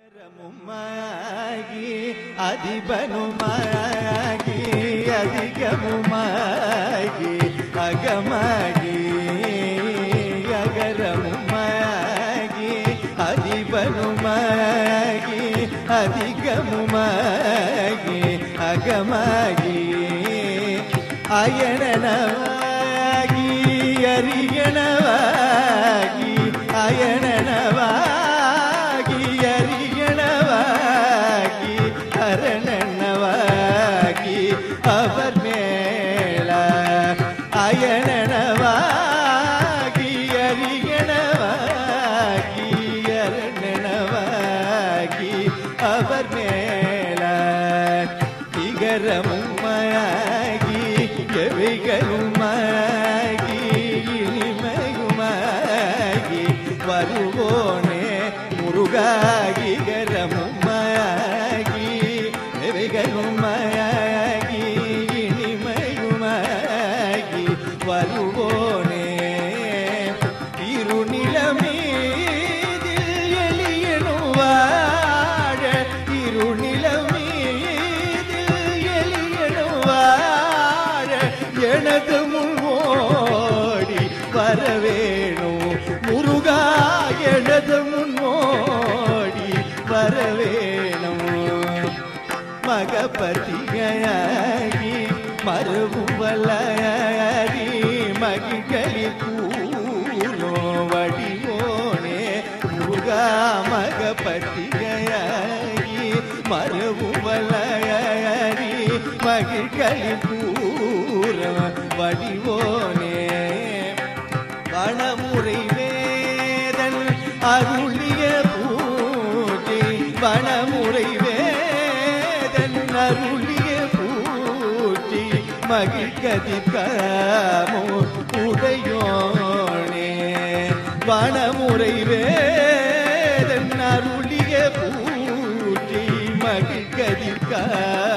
அகரமுமாகி அதிபனுமாகி அதிகமுமாகி அகமாகி அகரமுமாகி அதிபனுமாகி அதிகமுமாகி அகமாகி அயனனவாகி அரியணவாகி அயனனவாகி அரியணவாகி அரணனவாகி அவர் மேல அயனனவாகி அரியணவாகி அரணனவாகி அவர் மேல இகரமுமாகி எவைகளுமாகி இனிமையுமாகி வருவோனே முருகாகிகரமுமாகி எவைகளுமாகி இனிமையுமாகி வருவோனே இருநிலமீதில் எளியனும் வாழ இருநிலமீதில் எளியனும் வாழ எனது முன்னோடி வரவேணும் முருகா எனது முன்னோடி வரவேணும் மகபதியாகி மறுபுவலாகி மகிழ்களில் கூலோ வடிவோனே முருகா மகபதியாகி மறுபுவலாகி மகிழ்களில் கூற வடிவோனே வனமுறை வேதன் அருளிய பூஜை வனமுறை வேதன் அருளிய பூஜை மகிழ்கதிர்காமோ உடையோனே வனமுறை வேதன் அருளிய பூஜை மகிழ்கதிர்காமோ